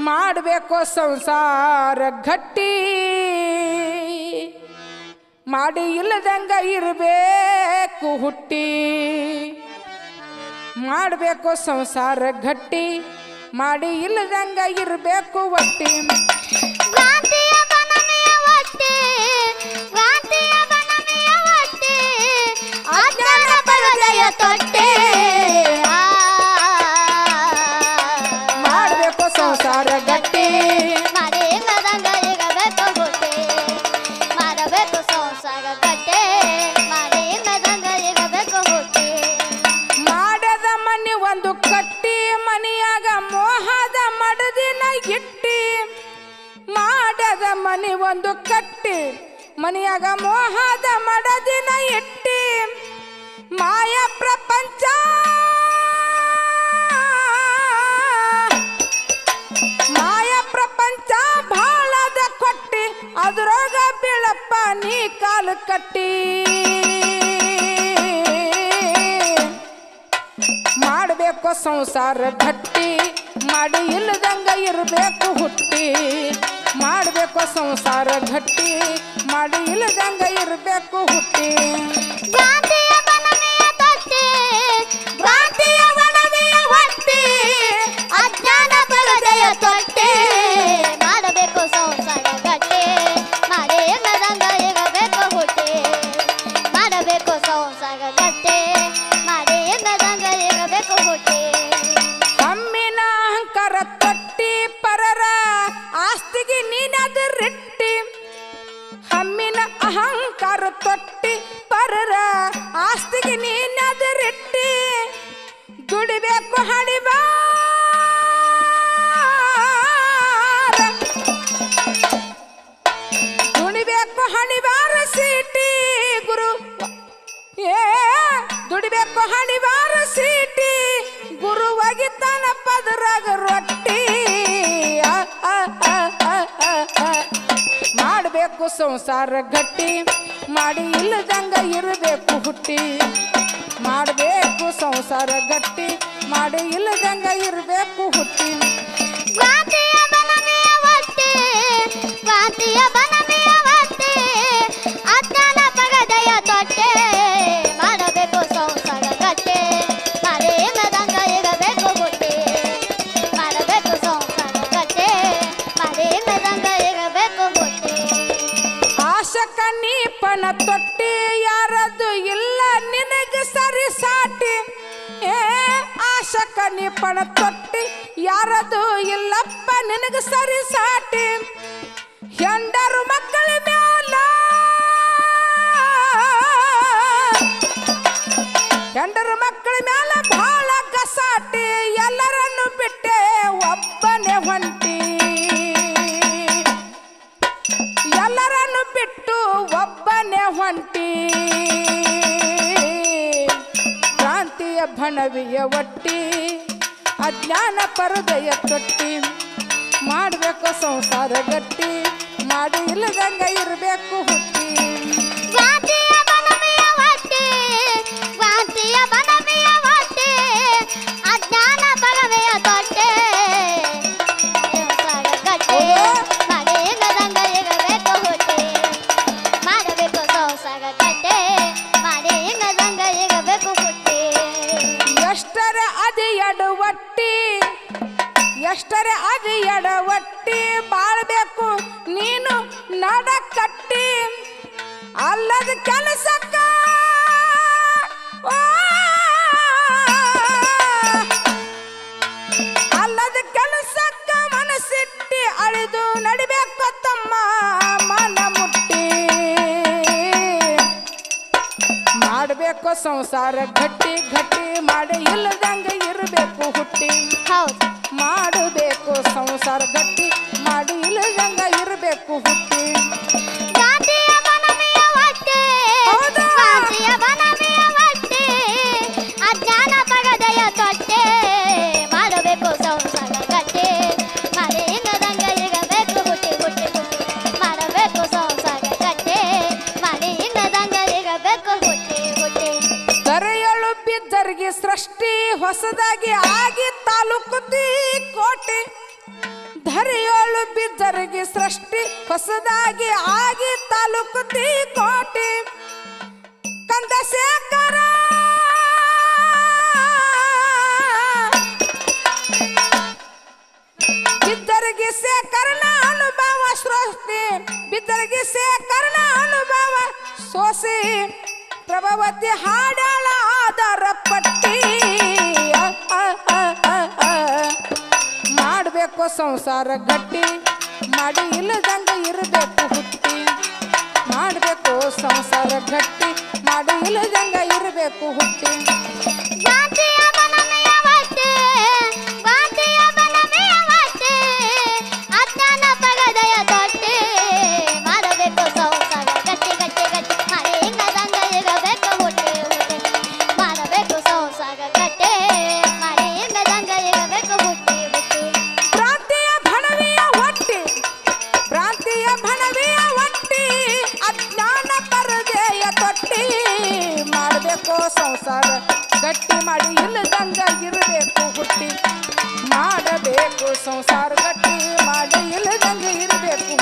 ಮಾಡಬೇಕು ಸಂಸಾರ ಗಟ್ಟಿ ಮಾಡಿ ಇಲ್ಲದಂಗ ಇರಬೇಕು ಹುಟ್ಟಿ ಮಾಡಬೇಕು ಸಂಸಾರ ಗಟ್ಟಿ ಮಾಡಿ ಇಲ್ಲದಂಗ ಇರಬೇಕು ಒಟ್ಟಿ ಗಾಂಧಿಯ ಬನನೆಯ ಹೊಟ್ಟೆ ಗಾಂಧಿಯ ಬನನೆಯ ಹೊಟ್ಟೆ ಅಜ್ಞಾನ ಪರದೆಯ ತೊಟ್ಟೆ ಆ. ಮಾಡಬೇಕು ಸಂಸಾರ ಗಟ್ಟಿ ಮಾಡಿ ಮದಂಗ ಈಗ ಬೇಕು ಹುಟ್ಟಿ ಮಾಡಬೇಕು ಸಂಸಾರ ಗಟ್ಟೆ ಮಾಡಿ ಮದಂಗ ಈಗ ಬೇಕು ಹುಟ್ಟಿ ಮಾಡದ ಮನೆ ಒಂದು ಕಟ್ಟಿ ಮನೆಯಾಗ ಮೋಹದ ಮಡದಿನ ಇಟ್ಟಿ ಮಾಡದ ಮನೆ ಒಂದು ಕಟ್ಟಿ ಮನೆಯಾಗ ಮೋಹದ ಮಡದಿನ ಇಟ್ಟಿ ಮಾಯ ಪ್ರಪಂಚ ಮಾಯ ಪ್ರಪಂಚ ಬಹಳದ ಕೊಟ್ಟಿ ಅದ್ರೊಳಗ ಬೀಳಪ್ಪ ನೀ ಕಾಲು ಕಟ್ಟಿ ಮಾಡಬೇಕು ಸಂಸಾರ ಗಟ್ಟಿ ಮಾಡಿ ಇಲ್ಲದಂಗ ಇರಬೇಕು ಹುಟ್ಟಿ ಮಾಡಬೇಕು ಸಂಸಾರ ಗಟ್ಟಿ ಮಾಡಿ ಇಲ್ಲದಂಗ ಇರಬೇಕು ಹುಟ್ಟಿ ಗಾಂಧಿಯ ಬನನೆಯ ತೊಟ್ಟೆ ಭ್ರಾಂತಿಯ ಒಡವೆಯ ಹೊಟ್ಟಿ ಅಜ್ಞಾನ ಪರದೆಯ ತೊಟ್ಟೆ ಮಾಡಬೇಕು ಸಂಸಾರ ಗಟ್ಟೆ ಮಾಡಿ ಮದಂಗ ಈಗ ಬೇಕು ಹುಟ್ಟಿ ಮಾಡಬೇಕು ಸಂಸಾರ ಗಟ್ಟೆ ಮಾಡಿ ಮದಂಗ ಈಗ ಬೇಕು ಹುಟ್ಟಿ ಹಮ್ಮಿನ ಅಹಂಕಾರ ತೊಟ್ಟಿ ಪರರ ಆಸ್ತಿಗೆ ನೀನದು ರಿಟ್ಟಿ ಹಮ್ಮಿನ ಅಹಂಕಾರ ತೊಟ್ಟಿ ಪರರ ಆಸ್ತಿಗೆ ನೀನದು ರಿಟ್ಟಿ ದುಡಿಬೇಕು ಹಣಿಬಾರ ದುಡಿಬೇಕು ಹಣಿಬಾರ ಸೀಟಿ ಗುರು ಏ ದುಡಿಬೇಕು ಹಣಿವಾರ ಸೀಟಿ ಗುರು ಒಗಿತಾನ ಪದರಾಗ ರೊಟ್ಟಿ ಆ, ಆ, ಆ, ಆ, ಆ, ಆ. ಮಾಡಬೇಕು ಸಂಸಾರ ಗಟ್ಟಿ ಮಾಡಿ ಇಲ್ಲದಂಗ ಇರಬೇಕು ಹುಟ್ಟಿ ಮಾಡಬೇಕು ಸಂಸಾರ ಗಟ್ಟಿ ಮಾಡಿ ಇಲ್ಲದಂಗ ಇರಬೇಕು ಹುಟ್ಟಿ ಗಾಂಧಿಯ ಬನನೆಯ ಹೊಟ್ಟೆ ಗಾಂಧಿಯ ಬನನೆಯ ಹೊಟ್ಟೆ ಅಜ್ಞಾನ ಪರದೆಯ ತೊಟ್ಟೆ ಮಾಡಬೇಕು ಸಂಸಾರ ಗಟ್ಟೆ ಮಾಡಿ ಮದಂಗ ಈಗ ಬೇಕು ಹುಟ್ಟಿ ಮಾಡಬೇಕು ಸಂಸಾರ ಗಟ್ಟೆ ಮಾಡಿ ಮದಂಗ ಈಗ ಬೇಕು ಹುಟ್ಟಿ ಆಶಕ ನೀಪನ ತೊಟ್ಟಿ ಯಾರದು ಇಲ್ಲ ನಿನಗೆ ಸರಿ ಸಾಟಿ ಏ ಆಶಕ ನೀಪನ ತೊಟ್ಟಿ ಯಾರದು ಇಲ್ಲಪ್ಪ ನಿನಗೆ ಸರಿ ಸಾಟಿ ಹೆಂಡರು ಮಕ್ಕಳ ಮ್ಯಾಲ ಹೆಂಡರು ಮಕ್ಕಳ ಮ್ಯಾಲ ಬಹಳ ಕಸಾಟಿ ಎಲ್ಲರನ್ನು ಬಿಟ್ಟೆ ಒಬ್ಬನೇ ಹೊಂಟಿ ಎಲ್ಲರನ್ನು ಬಿಟ್ಟು ಒಬ್ಬನೇ ಹೊಂಟಿ ಕ್ರಾಂತಿಯ ಬಣವಿಯ ಒಟ್ಟಿ ಅಜ್ಞಾನ ಪರದೆಯ ತೊಟ್ಟಿ ಮಾಡಬೇಕು ಸಂಸಾರ ಗಟ್ಟಿ ಮಾಡಿ ಇಲ್ಲದಂಗ ಇರಬೇಕು ಹುಟ್ಟಿ ಗಾಂಧಿಯ ಬನಮೆಯ ಹೊಟ್ಟೆ ಗಾಂಧಿಯ ಬನಮೆಯ ಹೊಟ್ಟೆ ಅಜ್ಞಾನ ಪರವೆಯ ತೊಟ್ಟೆ ಸಂಸಾರ ಗಟ್ಟೆ ಮಾಡಿ ಮದಂಗ ಈಗ ಬೇಕು ಹುಟ್ಟಿ ಮಾಡಬೇಕು ಸಂಸಾರ ಗಟ್ಟೆ ಮಾಡಿ ಮದಂಗ ಈಗ ಬೇಕು ಹುಟ್ಟಿ ಎಷ್ಟರ ಅದು ಎಡವಟ್ಟಿ ಎಷ್ಟರ ಅದು ಎಡವಟ್ಟಿ ಬಾಳ್ಬೇಕು ನೀನು ನಡ ಕಟ್ಟಿ ಅಲ್ಲದ ಕೆಲಸಕ್ಕ ಅಲ್ಲದ ಕೆಲಸಕ್ಕ ಮನಸ್ಸಿಟ್ಟಿ ಅಳಿದು ನಡಿಬೇಕು ತಮ್ಮ ಮನ ಮುಟ್ಟಿ ಮಾಡಬೇಕು ಸಂಸಾರ ಗಟ್ಟಿ ಗಟ್ಟಿ ಮಾಡಿ ಇಲ್ಲದಂಗ ಇರಬೇಕು ಹುಟ್ಟಿ ಹೌದು ಮಾಡಬೇಕು ಸಂಸಾರ ಗಟ್ಟಿ ಮಾಡಿ ಇಲ್ಲದಂಗ ಇರಬೇಕು ಹುಟ್ಟಿ ಗಾಂಧಿಯ ಬನಮೆಯ ಹೊಟ್ಟೆ ಹೌದಾ? ಗಾಂಧಿಯ ಬನಮೆಯ ಹೊಟ್ಟೆ ಅಜ್ಞಾನ ಪರದೆಯ ತೊಟ್ಟೆ ಮಾಡಬೇಕು ಸಂಸಾರ ಗಟ್ಟೆ ಮಾಡಿ ಮದಂಗ ಈಗ ಬೇಕು ಹುಟ್ಟಿ ಹುಟ್ಟಿ ಹುಟ್ಟಿ ಮಾಡಬೇಕು ಸಂಸಾರ ಗಟ್ಟೆ ಮಾಡಿ ಮದಂಗ ಈಗ ಬೇಕು ಹುಟ್ಟಿ ಹುಟ್ಟಿ ದರೆಯಳು ಬಿದ್ದರಿಗೆ ಸೃಷ್ಟಿ ಹೊಸದಾಗಿ ಆಗಿ ತಾಲೂಕು ದಿ ಕೋಟೆ ಧರಿಯೋಳು ಬಿದ್ದರಿಗೆ ಸೃಷ್ಟಿ ಹೊಸದಾಗಿ ಆಗಿ ತಾಲೂಕು ಕೋಟೆ ಕಂದಶೇಖರ ಬಿದ್ದರಿಗೆ ಸೇಕರಣ ಅನುಭವ ಸೃಷ್ಟಿ ಬಿದ್ದರಿಗೆ ಸೇಕರಣ ಅನುಭವ ಸೋಸಿ ಪ್ರಭಾವತಿ ಹಾಡಾಳ ಆಧಾರ ಪಟ್ಟಿ ಅ, ಅ, ಅ, ಅ, ಅ. ಮಾಡಬೇಕು ಸಂಸಾರ ಗಟ್ಟಿ ಮಾಡಿ ಇಲ್ಲದಂಗ ಇರಬೇಕು ಹುಟ್ಟಿ ಮಾಡಬೇಕು ಸಂಸಾರ ಗಟ್ಟಿ ಮಾಡಿ ಇಲ್ಲದಂಗ ಇರಬೇಕು ಹುಟ್ಟಿ ಗಾಂಧಿಯ ಬನಮೆಯ ಹೊಟ್ಟೆ ಗಾಂಧಿಯ ಬನಮೆಯ ಹೊಟ್ಟೆ ಅಜ್ಞಾನ ಪಗದೆಯ ತೊಟ್ಟೆ ಮಾಡಬೇಕು ಸಂಸಾರ ಗಟ್ಟಿ ಗಟ್ಟಿ ಗಟ್ಟಿ ಮಾಡಿ ಹಿಂಗದಂಗ ಇರಬೇಕು ಹುಟ್ಟಿ ಹುಟ್ಟಿ ಮಾಡಬೇಕು ಸಂಸಾರ ಗಟ್ಟಿ ಮಾಡಿ ಹಿಂಗದಂಗ ಇರಬೇಕು ಹುಟ್ಟಿ ಹುಟ್ಟಿ ಭ್ರಾಂತಿಯ ಭಣವಿಯ ಹೊಟ್ಟಿ ಭ್ರಾಂತಿಯ ಭಣವಿಯ ಹೊಟ್ಟಿ ಅಜ್ಞಾನ ಪರದೆಯ ತೊಟ್ಟಿ ಮಾಡಬೇಕು ಸಂಸಾರ ಗಟ್ಟಿ ಮಾಡಿ ಇಲ್ಲದಂಗ ಇರಬೇಕು ಹುಟ್ಟಿ ಮಾಡಬೇಕು ಸಂಸಾರ ಗಟ್ಟಿ ಮಾಡಿ ಇಲ್ಲದಂಗ ಇರಬೇಕು